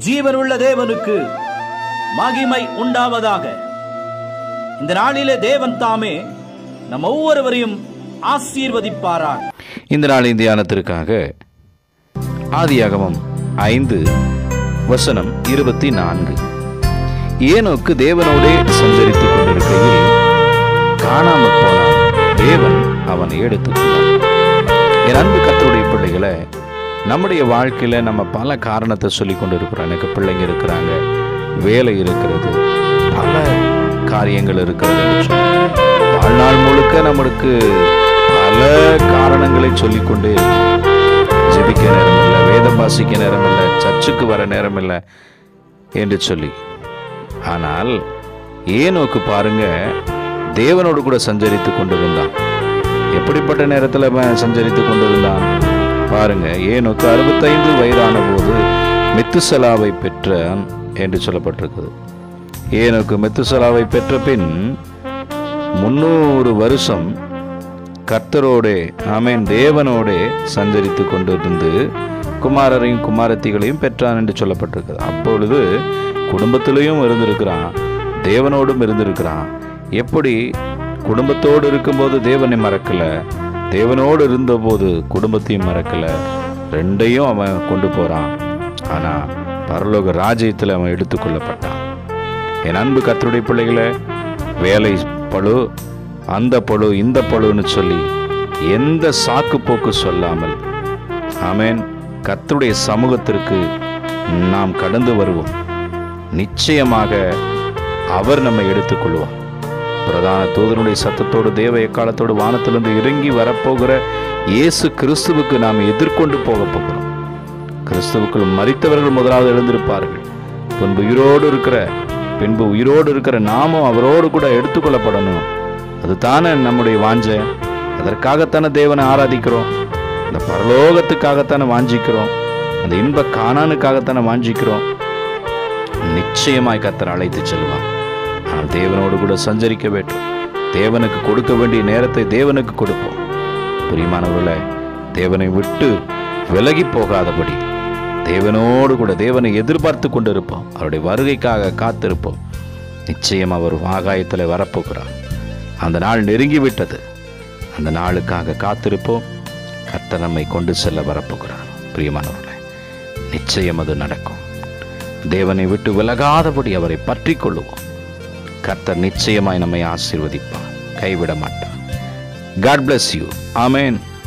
ஜீவனுள்ள தேவனுக்கு மகிமை உண்டாவதாக இந்த நாளிலே தேவன் தாமே நம் ஒவ்வொருவரையும் ஆசீர்வதிப்பாராக இந்த நாளின் தியானத்திற்காக ஆதியாகமம் ஐந்து வசனம் இருபத்தி நான்கு ஏனோக்கு தேவனோடே சஞ்சரித்துக் கொண்டிருக்கையில் காணாமற் போனான் தேவன் அவனை எடுத்துக்கொண்டார் என் அன்பு கத்தருடைய பிள்ளைகளை நம்முடைய வாழ்க்கையில நம்ம பல காரணத்தை சொல்லி கொண்டு இருக்கிறோம் எனக்கு பிள்ளைங்க இருக்கிறாங்க வேலை இருக்கிறது பல காரியங்கள் இருக்கிறது என்று சொல்லி. வாழ்நாள் முழுக்க நம்மளுக்கு பல காரணங்களை சொல்லிக்கொண்டே இருக்கோம். ஜெபிக்க நேரம் இல்லை வேதம் வாசிக்க நேரம் இல்லை சர்ச்சுக்கு வர நேரம் இல்லை என்று சொல்லி ஆனால் ஏனோக்கு பாருங்க தேவனோடு கூட சஞ்சரித்து கொண்டிருந்தான் எப்படிப்பட்ட நேரத்தில் அவன் சஞ்சரித்து கொண்டிருந்தான் பாருங்க ஏனோக்கு அறுபத்தைந்து வயதான போது மெத்துசலாவை பெற்றான் என்று சொல்லப்பட்டிருக்குது ஏனோக்கு மெத்துசலாவை பெற்ற பின் முன்னூறு வருஷம் கர்த்தரோடே ஆமென் தேவனோடே சஞ்சரித்து கொண்டிருந்து குமாரரையும் குமாரத்திகளையும் பெற்றான் என்று சொல்லப்பட்டிருக்குது அப்பொழுது குடும்பத்திலையும் இருந்திருக்கிறான் தேவனோடும் இருந்திருக்கிறான் எப்படி குடும்பத்தோடு இருக்கும்போது தேவனை மறக்கல தேவனோடு இருந்தபோது குடும்பத்தையும் மறக்கல ரெண்டையும் அவன் கொண்டு போறான் ஆனா பரலோக ராஜ்யத்தில் அவன் எடுத்துக்கொள்ளப்பட்டான் என் அன்பு கத்தருடைய பிள்ளைகளை வேலை பழு அந்த பழு இந்த பழுன்னு சொல்லி எந்த சாக்கு போக்கு சொல்லாமல் ஆமென் கர்த்தருடைய சமூகத்திற்கு நாம் கடந்து வருவோம் நிச்சயமாக அவர் நம்மை எடுத்துக்கொள்வார் பிரதான தூதனுடைய சத்தத்தோடு தேவ எக்காலத்தோடு வானத்திலிருந்து இறங்கி வரப்போகிற இயேசு கிறிஸ்துவுக்கு நாம் எதிர்கொண்டு போக போகிறோம் கிறிஸ்துவுக்குள் மரித்தவர்கள் முதலாவது எழுந்திருப்பார்கள் பின்பு உயிரோடு இருக்கிற பின்பு உயிரோடு இருக்கிற நாமும் அவரோடு கூட எடுத்துக்கொள்ளப்படணும் அதுதானே நம்முடைய வாஞ்சை அதற்காகத்தானே தேவனை ஆராதிக்கிறோம் இந்த பரலோகத்துக்காகத்தானே வாஞ்சிக்கிறோம் அந்த இன்ப காணானுக்காகத்தானே வாஞ்சிக்கிறோம் நிச்சயமாய் கத்தர் அழைத்து செல்வான் ஆனால் தேவனோடு கூட சஞ்சரிக்க வேண்டும் தேவனுக்கு கொடுக்க வேண்டிய நேரத்தை தேவனுக்கு கொடுப்போம் பிரியமானவர்களே தேவனை விட்டு விலகி போகாதபடி தேவனோடு கூட தேவனை எதிர்பார்த்து கொண்டிருப்போம் அவருடைய வருகைக்காக காத்திருப்போம் நிச்சயம் அவர் ஆகாயத்தில் வரப்போகிறார் அந்த நாள் நெருங்கி விட்டது அந்த நாளுக்காக காத்திருப்போம் கர்த்தர் நம்மை கொண்டு செல்ல வரப்போகிறார் பிரியமானவர்களே நிச்சயம் அது நடக்கும் தேவனை விட்டு விலகாதபடி அவரை பற்றி கொள்ளுவோம் கர்த்தர் நிச்சயமாய் நம்மை ஆசீர்வதிப்பார் கைவிட மாட்டார் காட் bless யூ ஆமென்